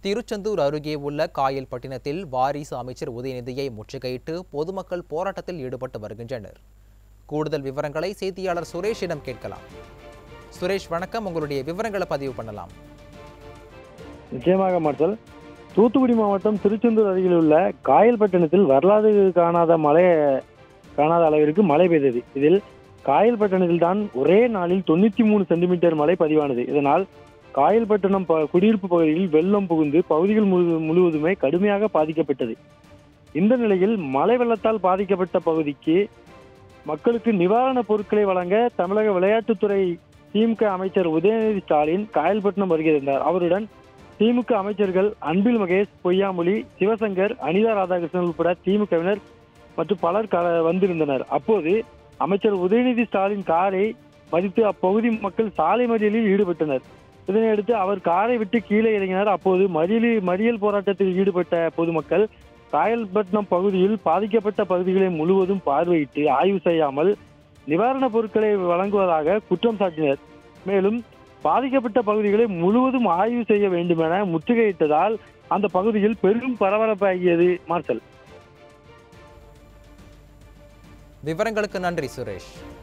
திருச்செந்தூர் அருகே உள்ள காயல்பட்டினத்தில் வாரிசு அமைச்சர் உதயநிதியை முற்றுகையிட்டு பொதுமக்கள் போராட்டத்தில் ஈடுபட்டு வருகின்றனர் கூடுதல் விவரங்களை செய்தியாளர் சுரேஷிடம் கேட்கலாம் சுரேஷ் வணக்கம் உங்களுடைய விவரங்களை பதிவு பண்ணலாம் நிச்சயமாக மார்சல் தூத்துக்குடி மாவட்டம் திருச்செந்தூர் அருகில் உள்ள காயல்பட்டினத்தில் வரலாறு காணாத மழை காணாத அளவிற்கு மழை பெய்தது இதில் காயல்பட்டினத்தில் தான் ஒரே நாளில் தொண்ணூத்தி மூணு சென்டிமீட்டர் மழை பதிவானது இதனால் காயல்பட்டினம் ப- குடியிருப்பு பகுதியில் வெள்ளம் புகுந்து பகுதிகள் முழு- முழுவதுமே கடுமையாக பாதிக்கப்பட்டது இந்த நிலையில் மழை வெள்ளத்தால் பாதிக்கப்பட்ட பகுதிக்கு மக்களுக்கு நிவாரணப் பொருட்களை வழங்க தமிழக விளையாட்டுத்துறை திமுக அமைச்சர் உதயநிதி ஸ்டாலின் காயல்பட்டினம் வருகிறார் அவருடன் திமுக அமைச்சர்கள் அன்பில் மகேஷ் பொய்யாமொழி சிவசங்கர் அனிதா ராதாகிருஷ்ணன் உட்பட திமுகவினர் மற்றும் பலர் க- வந்திருந்தனர் அப்போது அமைச்சர் உதயநிதி ஸ்டாலின் காரை மதித்து அப்பகுதி மக்கள் சாலை மறியலில் ஈடுபட்டனர் இதனையடுத்து அவர் காரை விட்டு கீழே இறங்கினார் அப்போது மறியலி மறியல் போராட்டத்தில் ஈடுபட்ட பொதுமக்கள் காயல்பட்டினம் பகுதியில் பாதிக்கப்பட்ட பகுதிகளை முழுவதும் பார்வையிட்டு ஆய்வு செய்யாமல் நிவாரணப் பொருட்களை வழங்குவதாக குற்றம் சாட்டினர் மேலும் பாதிக்கப்பட்ட பகுதிகளை முழுவதும் ஆய்வு செய்ய வேண்டும் என முற்றுகையிட்டதால் அந்த பகுதியில் பெரும் பரபரப்பாகியது மார்சல் விவரங்களுக்கு நன்றி சுரேஷ்